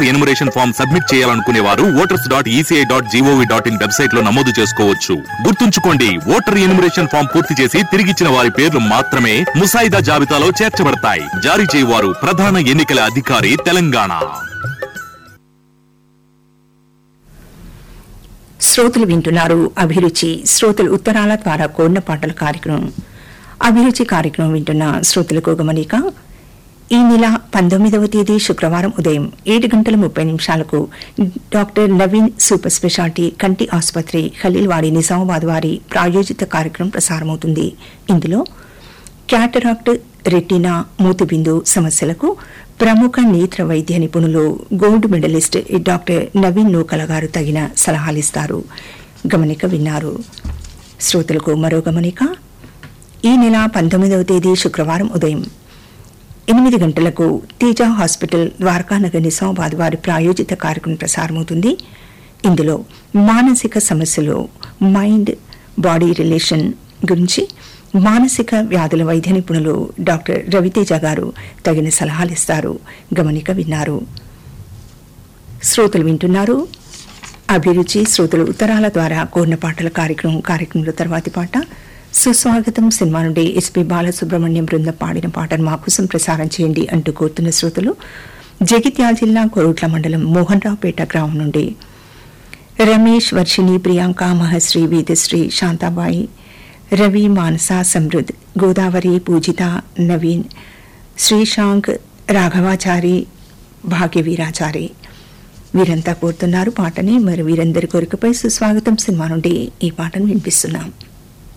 voter enumeration form submit చేయాలనుకునే వారు voters dot ECI dot GOV dot in website లో నమోదు చేసుకోవచ్చు గుర్తుంచుకోండి ఓటర్ ఎనుమరేషన్ ఫామ్ పూర్తి చేసి తిరిగిచ్చిన వారి పేర్లు మాత్రమే ముసాయిదా జాబితాలో చేర్చబడతాయి జారీ చేయవారు ప్రధాన ఎన్నికల అధికారి తెలంగాణ శ్రోతలు వింటున్నారు అభిరుచి శ్రోతలు ఉత్తరాల ద్వారా కోరిన పాటల కార్యక్రమం అభిరుచి కార్యక్రమం వింటున్న శ్రోతలకు గమనిక ఈ నెల పంతొమ్మిదవ తేదీ శుక్రవారం ఉదయం ఏడు గంటల ముప్పై నిమిషాలకు డాక్టర్ నవీన్ సూపర్ స్పెషాలిటీ కంటి ఆసుపత్రి ఖలీల్వాడి నిజామాబాద్ వారి ప్రాయోజిత కార్యక్రమం ప్రసారమవుతుంది ఇందులో క్యాటరాక్ట్ రెటీనా మూతిబిందు సమస్యలకు ప్రముఖ నేత్ర వైద్య నిపుణులు gold medallist doctor Naveen Nookala గారు తగిన సలహాలిస్తారు గమనిక విన్నారు శ్రోతలకు మరో గమనిక ఈ నెల పంతొమ్మిదవ తేదీ శుక్రవారం ఉదయం ఎనిమిది గంటలకు తేజ హాస్పిటల్ ద్వారకానగర్ నిజామాబాద్ వారి ప్రాయోజిత కార్యక్రమం ప్రసారమవుతుంది ఇందులో మానసిక సమస్యలు మైండ్ బాడీ రిలేషన్ గురించి మానసిక వ్యాధుల వైద్య నిపుణులు డాక్టర్ రవితేజ గారు తగిన సలహాలిస్తారు గమనిక విన్నారు శ్రోతలు వింటున్నారు అభిరుచి శ్రోతలు ఉత్తరాల ద్వారా కోరిన పాటల కార్యక్రమం కార్యక్రమంలో తర్వాతి పాట సుస్వాగతం సినిమా నుండి ఎస్పీ బాలసుబ్రహ్మణ్యం బృందం పాడిన పాటను మా కోసం ప్రసారం చేయండి అంటూ కోరుతున్న శ్రోతలు జగిత్యాల జిల్లా కొరుట్ల మండలం మోహన్ రావుపేట గ్రామం నుండి రమేష్ వర్షిణి ప్రియాంక మహశ్రీ వీధశ్రీ శాంతాబాయి రవి మానస సమృద్ గోదావరి పూజిత నవీన్ శ్రీశాంక్ రాఘవాచారి భాగ్యవీరాచారి వీరంతా కోరుతున్నారు పాటని మరి వీరందరి కోరికపై సుస్వాగతం సినిమా నుండి ఈ పాటను వినిపిస్తున్నాం